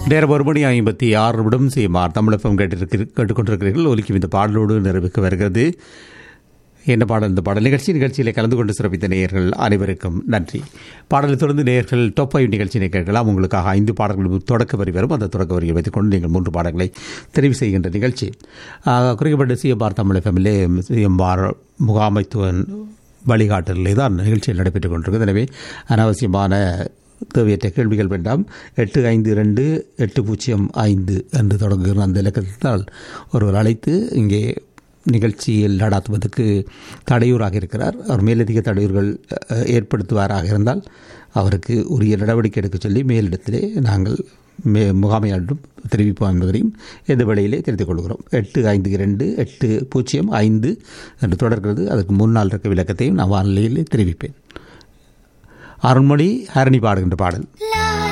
நேரம் ஒரு மணி ஐம்பத்தி ஆறு நிமிடம் செய்யுமார் தமிழகம் கேட்டிருக்கிற கேட்டுக்கொண்டிருக்கிறீர்கள் ஒலிக்கும் இந்த பாடலோடு நிறைவுக்கு வருகிறது என்ன பாடல் இந்த பாடல் நிகழ்ச்சி நிகழ்ச்சியில் கலந்து கொண்டு சிறப்பித்த நேயர்கள் அனைவருக்கும் நன்றி பாடலை தொடர்ந்து நேயர்கள் டாப் ஃபைவ் நிகழ்ச்சியை கேட்கலாம் உங்களுக்காக ஐந்து பாடல்கள் தொடக்க வரி வரும் அந்த தொடக்க வரியை வைத்துக்கொண்டு நீங்கள் மூன்று பாடல்களை தெரிவு செய்கின்ற நிகழ்ச்சி ஆஹ், குறிக்கப்பட்ட சிஎம்ஆர் தமிழ் எஃப்எம்எல்ஏ சிஎம்ஆர் முகாமைத்துவன் வழிகாட்டலில் தான் நிகழ்ச்சியில் நடைபெற்றுக் கொண்டிருக்கிறது எனவே அனாவசியமான தேவையற்ற கேள்விகள் வேண்டாம் எட்டு ஐந்து இரண்டு எட்டு பூஜ்ஜியம் ஐந்து என்று தொடங்குகிற அந்த இலக்கத்தால் ஒருவர் அழைத்து இங்கே நிகழ்ச்சியில் நடாத்துவதற்கு தடையூராக இருக்கிறார் அவர் மேலதிக தடையூர்கள் அஹ், ஏற்படுத்துவாராக இருந்தால் அவருக்கு உரிய நடவடிக்கை எடுக்க சொல்லி மேலிடத்திலே நாங்கள் மே முகாமையாளரும் தெரிவிப்போம் என்பதையும் இந்த வேளையிலே தெரிந்து கொள்கிறோம் எட்டு ஐந்து இரண்டு எட்டு பூஜ்ஜியம் ஐந்து என்று தொடர்கிறது அதற்கு முன்னால் இருக்க விளக்கத்தையும் நான் வானிலையில் தெரிவிப்பேன் அருண்மொழி ஹரணி பாடுகின்ற பாடல் La